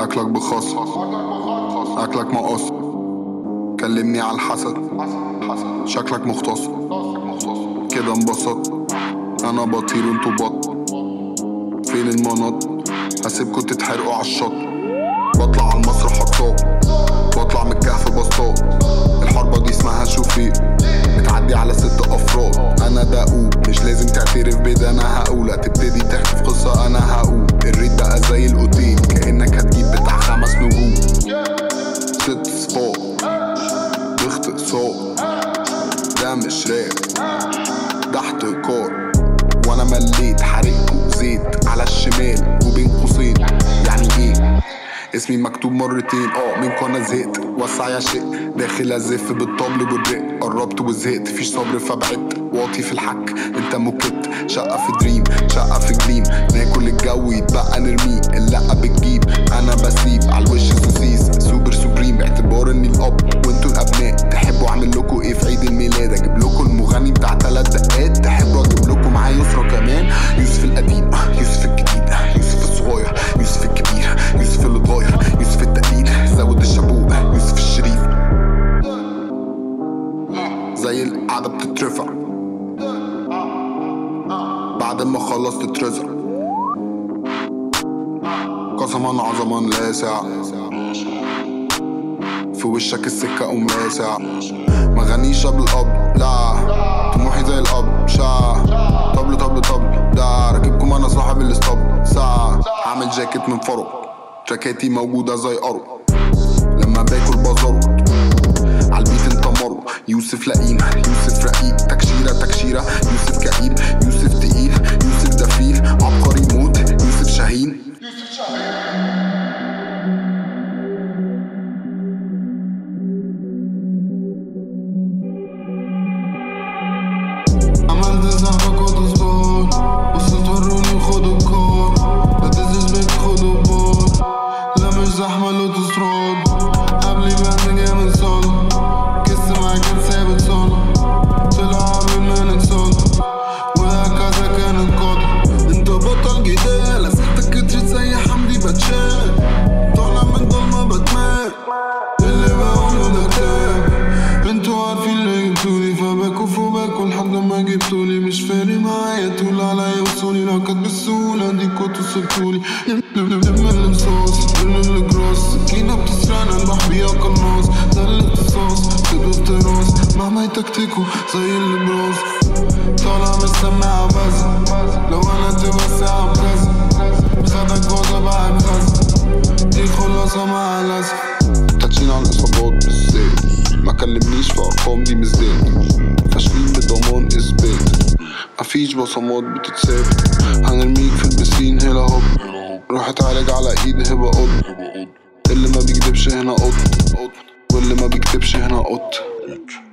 اكلك بخاص اكلك مقص كلمني على الحسد شكلك مختص كده انبسط انا بطير انتوا بط فين المناط هسيبكوا تتحرقوا عالشط بطلع على المسرح حطاط بطلع من الكهف بسطات الحربة دي اسمها شوفي بتعدي على ست افراد انا دؤوب مش لازم تعترف بده انا هقول هتبتدي تحكي في قصة انا هقول الريت بقى زي الاوتيل كأنك هتجيب بتاع خمس نجوم ست صفار باختصار ده مش راب ده احتكار وانا مليت حرقكوا زيت على الشمال وبين قوسين يعني ايه اسمي مكتوب مرتين اه منكم انا زهقت وسع يا شيء داخل ازف بالطبل والرق قربت وزهقت فيش صبر فبعدت واطي في الحك انت مكت شقة في دريم شقة في جليم ناكل الجو يتبقى نرميه اللقة بتجيب انا بسيب على الوش سوسيس سوبر سوبريم باعتبار اني الاب وانتوا الابناء تحبوا اعمل لكم ايه في عيد الميلاد اجيب لكم المغني بتاع ثلاث دقات تحبوا اجيب لكم معاه يسرا كمان يوسف القديم يوسف الجديد يوسف الصغير يوسف الكبير يوسف اللي اتغير يوسف التقليد زود الشابوه يوسف الشريف زي القعدة بتترفع بعد ما خلصت تترزع قسما عظما لاسع في وشك السكة قوم لاسع ما غنيش قبل الأب لا طموحي زي الأب شا طبل طبل طبل ده راكبكم أنا صاحب الاسطب ساعة هعمل جاكيت من فرو جاكيتي موجودة زي أرو لما باكل بزرط عالبيت انت مرو يوسف لئيم يوسف رقيق تكشيرة تكشيرة يوسف كئيب يوسف تقيل يوسف دفيل عبقري موت يوسف شاهين عملت صاحبك وتصبر وصلت وروني وخدوا الكور لا تزبك خدوا بور لا مش زحمة لو تسرد قبلي بند جامد صل كس معاك كان ثابت صل طلع قبل ما نتصل وهكذا كان القدر انت بطل جدال اسئلتك كترت زي حمدي باتشان طالع من ضلمة باتمان اللي بقوله ده كتاب انتوا عارفين اللي جبتولي فباكوا فوق باكوا لحد ما جبتولي مش فارق معايا طول عليا وصولي لو كانت بالسهولة دي كنت وصلتولي نم المصاص نم الجراس سكينة بتسرقنا نبح بيها قناص ده الاختصاص كده افتراس مهما يتكتكوا زي البراس طالع من السماعة بس لو انا تبقى ساعة بكذا خدك جوزة بعد كذا دي خلاصة مع الأسف تاتشين على الاصابات بالذات ما كلمنيش في ارقام دي مزداد فاشلين بضمان اثبات مفيش بصمات بتتساب هنرميك في البسين هلا هوب روح اتعالج على ايد هبه قط اللي ما بيكدبش هنا قط واللي ما بيكتبش هنا قط